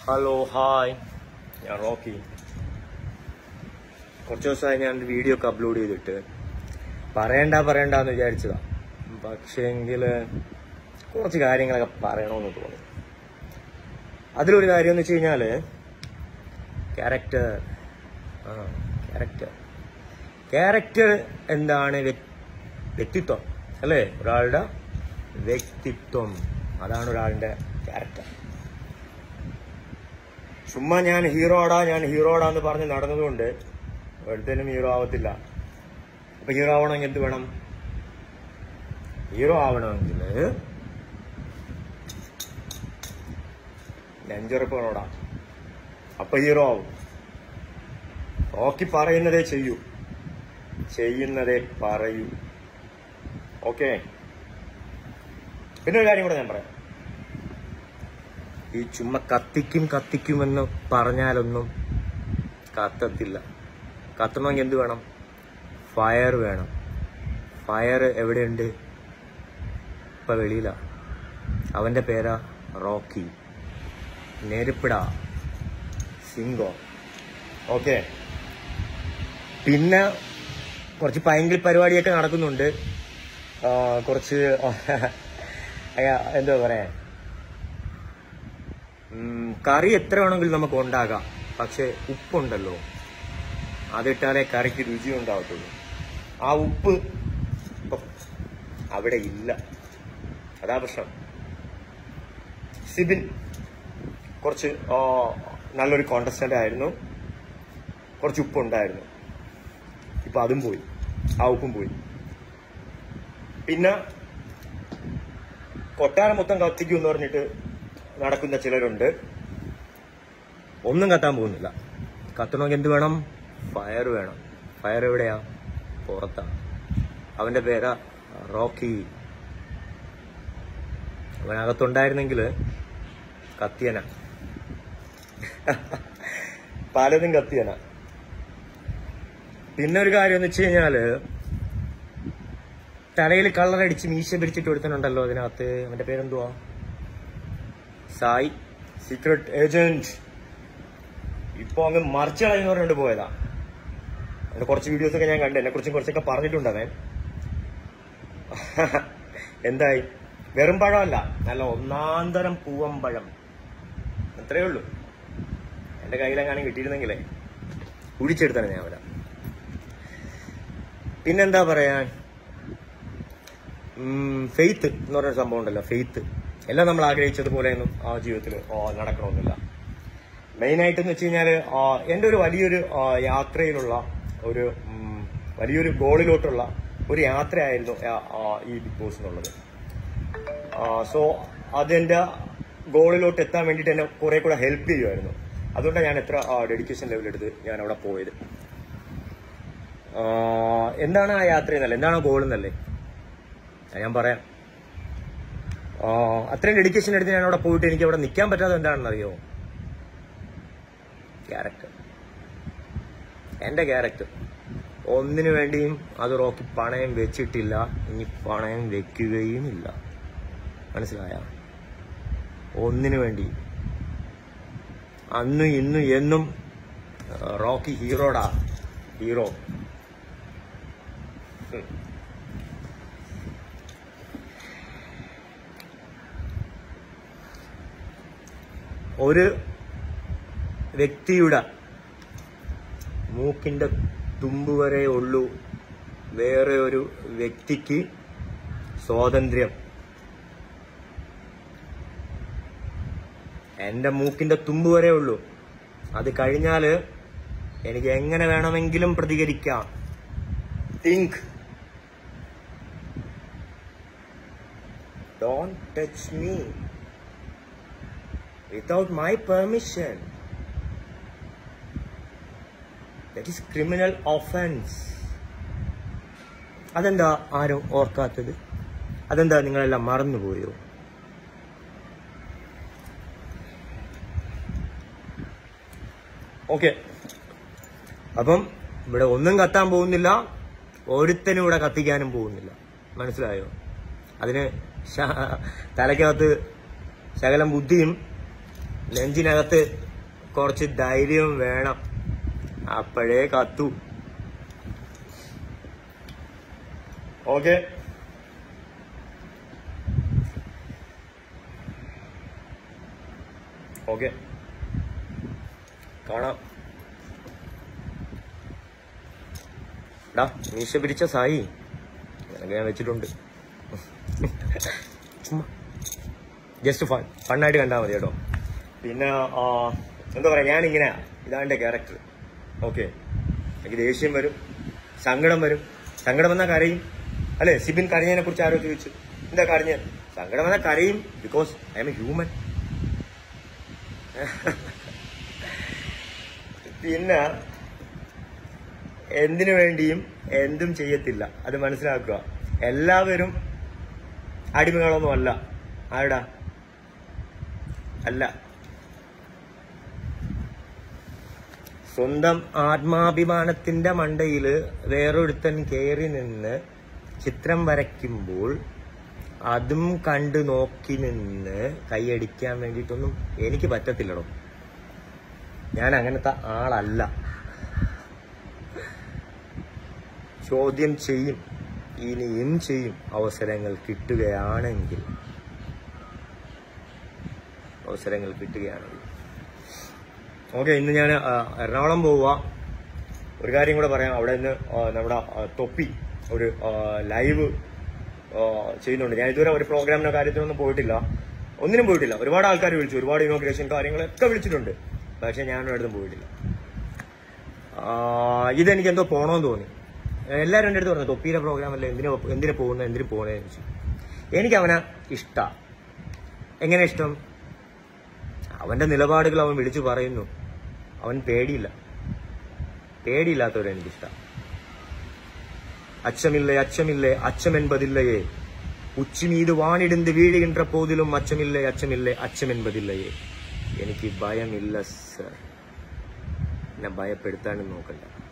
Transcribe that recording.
Hello hi ഞാൻ Rocky കുറച്ച് ദിവസമായി ഞാൻ ഒരു വീഡിയോ ഒക്കെ അപ്ലോഡ് ചെയ്തിട്ട് പറയണ്ട പറയണ്ടെന്ന് വിചാരിച്ചതാ പക്ഷേങ്കിൽ കുറച്ച് കാര്യങ്ങളൊക്കെ പറയണമെന്ന് തോന്നി അതിലൊരു കാര്യം എന്ന് വെച്ച് കഴിഞ്ഞാൽ ക്യാരക്ടർ ആ ക്യാരക്ടർ ക്യാരക്ടർ എന്താണ് വ്യ- വ്യക്തിത്വം അല്ലേ ഒരാളുടെ വ്യക്തിത്വം അതാണ് ഒരാളുടെ ക്യാരക്ടർ ചുമ്മാ ഞാൻ ഹീറോടാ ഞാൻ ഹീറോടാ എന്ന് പറഞ്ഞ് നടന്നതുകൊണ്ട് ഒരുത്തനും ഹീറോ ആവത്തില്ല അപ്പൊ ഹീറോ ആവണമെങ്കിൽ എന്ത് വേണം ഹീറോ ആവണമെങ്കിൽ നെഞ്ചുറപ്പ് വേണോടാ അപ്പൊ ഹീറോ ആവും നോക്കി പറയുന്നതേ ചെയ്യൂ ചെയ്യുന്നതേ പറയൂ ഓക്കെ പിന്നെ ഒരു കാര്യം കൂടെ ഞാൻ പറയാം ഈ ചുമ്മാ കത്തിക്കും കത്തിക്കുമെന്ന് പറഞ്ഞാലൊന്നും കത്തത്തില്ല കത്തണമെങ്കിൽ എന്ത് വേണം ഫയർ വേണം ഫയർ എവിടെയുണ്ട് ഇപ്പൊ വെളിയില അവന്റെ പേരാ റോക്കി നെരുപ്പിട സിംഗോ ഓക്കെ പിന്നെ കുറച്ച് പൈങ്കിൾ പരിപാടിയൊക്കെ നടക്കുന്നുണ്ട് ആ, കുറച്ച് അയ്യ, എന്താ പറയാ ഉം, കറി എത്ര വേണമെങ്കിലും നമുക്ക് ഉണ്ടാകാം പക്ഷെ ഉപ്പുണ്ടല്ലോ അതിട്ടാലേ കറിക്ക് രുചി ഉണ്ടാവത്തുള്ളൂ ആ ഉപ്പ് ഇപ്പൊ അവിടെ ഇല്ല അതാ പ്രശ്നം സിബിൻ കുറച്ച് ആ, നല്ലൊരു കോണ്ടസ്റ്റന്റ് ആയിരുന്നു കുറച്ച് ഉപ്പുണ്ടായിരുന്നു ഇപ്പൊ അതും പോയി ആ ഉപ്പും പോയി പിന്നെ കൊട്ടാരം മൊത്തം കത്തിക്കും എന്ന് പറഞ്ഞിട്ട് നടക്കുന്ന ചിലരുണ്ട് ഒന്നും കത്താൻ പോകുന്നില്ല കത്തണമെങ്കിൽ എന്ത് വേണം ഫയർ വേണം ഫയർ എവിടെയാ പുറത്താ അവന്റെ പേരാ റോക്കി അവനകത്തുണ്ടായിരുന്നെങ്കിൽ കത്തിയന പലതും കത്തിയന പിന്നെ ഒരു കാര്യം എന്ന് വെച്ച് കഴിഞ്ഞാല് തലയിൽ കളറടിച്ച് മീശ പിരിച്ചിട്ട് ഒരുത്തനുണ്ടല്ലോ അതിനകത്ത് അവന്റെ പേരെന്തുവാ സായി സീക്രട്ട് ഏജന്റ് ഇപ്പൊ അങ്ങ് മറിച്ച് കളയുന്ന പറഞ്ഞുകൊണ്ട് പോയതാ അതിന്റെ കുറച്ച് വീഡിയോസ് ഒക്കെ ഞാൻ കണ്ടു എന്നെ കുറിച്ചും കുറച്ചൊക്കെ പറഞ്ഞിട്ടുണ്ട് അവൻ എന്തായി വെറും പഴമല്ല നല്ല ഒന്നാന്തരം പൂവമ്പഴം അത്രേ ഉള്ളൂ എന്റെ കയ്യിലെങ്ങാനും കിട്ടിയിരുന്നെങ്കിലേ കുഴിച്ചെടുത്താണ് ഞാൻ അവരാ പിന്നെന്താ പറയാൻ ഫെയ്ത്ത് എന്ന് പറഞ്ഞ സംഭവം ഉണ്ടല്ലോ ഫെയ്ത്ത് എല്ലാം നമ്മൾ ആഗ്രഹിച്ചതുപോലെയൊന്നും ആ ജീവിതത്തിൽ നടക്കണമെന്നില്ല മെയിനായിട്ട് എന്ന് വെച്ച് കഴിഞ്ഞാൽ എൻ്റെ ഒരു വലിയൊരു ആ, യാത്രയിലുള്ള ഒരു ഉം, വലിയൊരു ഗോളിലോട്ടുള്ള ഒരു യാത്രയായിരുന്നു ആ- ആ ഈ ബിഗ് ബോസ് എന്നുള്ളത് സോ അതെന്റെ ഗോളിലോട്ട് എത്താൻ വേണ്ടിയിട്ട് എന്നെ കുറെ കൂടെ ഹെൽപ്പ് ചെയ്യുമായിരുന്നു അതുകൊണ്ടാണ് ഞാൻ എത്ര ഡെഡിക്കേഷൻ ലെവൽ എടുത്ത് ഞാൻ അവിടെ പോയത് ആ, എന്താണ് ആ യാത്ര എന്നല്ല എന്താണ് ആ ഗോൾ എന്നല്ലേ അത് ഞാൻ പറയാം ആ, അത്രയും ഡെഡിക്കേഷൻ എടുത്ത് ഞാൻ അവിടെ പോയിട്ട് എനിക്ക് അവിടെ നിൽക്കാൻ പറ്റാതെ എന്താണെന്ന് അറിയോ ക്യാരക്ടർ എന്റെ ക്യാരക്ടർ ഒന്നിനു വേണ്ടിയും അത് റോക്കി പണയം വെച്ചിട്ടില്ല ഇനി പണയം വെക്കുകയും ഇല്ല മനസ്സിലായ ഒന്നിനു വേണ്ടി അന്നും ഇന്നും എന്നും ആ, റോക്കി ഹീറോടാ ഹീറോ ഉം. ഒരു വ്യക്തിയുടെ മൂക്കിന്റെ തുമ്പ് വരെ ഉള്ളൂ വേറെ ഒരു വ്യക്തിക്ക് സ്വാതന്ത്ര്യം എന്റെ മൂക്കിന്റെ തുമ്പ് വരെ ഉള്ളൂ അത് കഴിഞ്ഞാല് എനിക്ക് എങ്ങനെ വേണമെങ്കിലും പ്രതികരിക്കാം think don't touch me without my permission that is criminal offence അതെന്താ ആരും ഓർക്കാത്തത് അതെന്താ നിങ്ങളെല്ലാം മറന്നുപോയോ ഓക്കെ അപ്പം ഇവിടെ ഒന്നും കത്താൻ പോകുന്നില്ല ഒരുത്തനും ഇവിടെ കത്തിക്കാനും പോകുന്നില്ല മനസ്സിലായോ അതിന് ശ- തലയ്ക്കകത്ത് ശകലം ബുദ്ധിയും നെഞ്ചിനകത്ത് കുറച്ച് ധൈര്യം വേണം അപ്പോഴേ കത്തു ഓക്കെ ഓക്കെ കാണാം ഡാ മീശ പിരിച്ച സായി നിനക്ക് ഞാൻ വെച്ചിട്ടുണ്ട് ചുമ്മാ ജസ്റ്റ് ഫൺ ഫണ്ണായിട്ട് കണ്ടാൽ മതി കേട്ടോ പിന്നെ ആ, എന്താ പറയാ ഞാനിങ്ങനെ ഇതാണ് എൻ്റെ ക്യാരക്ടർ ഓക്കെ എനിക്ക് ദേഷ്യം വരും സങ്കടം വരും സങ്കടം വന്നാൽ കരയും അല്ലേ സിബിൻ കരഞ്ഞതിനെ കുറിച്ച് ആരോ ചോദിച്ചു എന്താ കരഞ്ഞ സങ്കടം വന്നാൽ കരയും because I'm a human പിന്നെ എന്തിനു വേണ്ടിയും എന്തും ചെയ്യത്തില്ല അത് മനസ്സിലാക്കുക എല്ലാവരും അടിമകളൊന്നും അല്ല ആരുടാ അല്ല സ്വന്തം ആത്മാഭിമാനത്തിന്റെ മണ്ടയില് വേറൊരുത്തൻ കയറി നിന്ന് ചിത്രം വരയ്ക്കുമ്പോൾ അതും കണ്ടു നോക്കി നിന്ന് കൈയടിക്കാൻ വേണ്ടിയിട്ടൊന്നും എനിക്ക് പറ്റത്തില്ലടോ ഞാൻ അങ്ങനത്തെ ആളല്ല ചോദ്യം ചെയ്യും ഇനിയും ചെയ്യും അവസരങ്ങൾ കിട്ടുകയാണെങ്കിൽ അവസരങ്ങൾ കിട്ടുകയാണെങ്കിൽ ഓക്കെ ഇന്ന് ഞാൻ എറണാകുളം പോവുക ഒരു കാര്യം കൂടെ പറയാം അവിടെ നിന്ന് ആ, നമ്മുടെ ആ, തൊപ്പി ഒരു ആ, ലൈവ് ആ, ചെയ്യുന്നുണ്ട് ഞാൻ ഇതുവരെ ഒരു പ്രോഗ്രാമിനോ കാര്യത്തിനൊന്നും പോയിട്ടില്ല ഒന്നിനും പോയിട്ടില്ല ഒരുപാട് ആൾക്കാർ വിളിച്ചു ഒരുപാട് ഇനോഗ്രേഷൻ കാര്യങ്ങളൊക്കെ വിളിച്ചിട്ടുണ്ട് പക്ഷെ ഞാൻ ഒരിടത്തും പോയിട്ടില്ല ആ, ഇതെനിക്ക് എന്തോ പോണോന്ന് തോന്നി എല്ലാവരും എൻ്റെ അടുത്ത് പറഞ്ഞു തൊപ്പിയുടെ പ്രോഗ്രാം അല്ലേ എന്തിനാ എന്തിനു പോകുന്നത് എന്തിനു പോകുന്നത് ചോദിച്ചു എനിക്ക് അവനെ ഇഷ്ട എങ്ങനെ ഇഷ്ടം അവന്റെ നിലപാടുകൾ അവൻ വിളിച്ചു പറയുന്നു അവൻ പേടിയില്ല പേടിയില്ലാത്തവരെ എനിക്കിഷ്ടം അച്ചമില്ലേ അച്ചമില്ലേ അച്ചമെൻപതില്ലയേ ഉച്ചിമീത് വാണിടുന്ന് വീഴുകിன்ற പോതിലും അച്ചമില്ലേ അച്ചമില്ലേ അച്ചമെൻപതില്ലയേ എനിക്ക് ഭയമില്ല സർ എന്നെ ഭയപ്പെടുത്താനും നോക്കണ്ട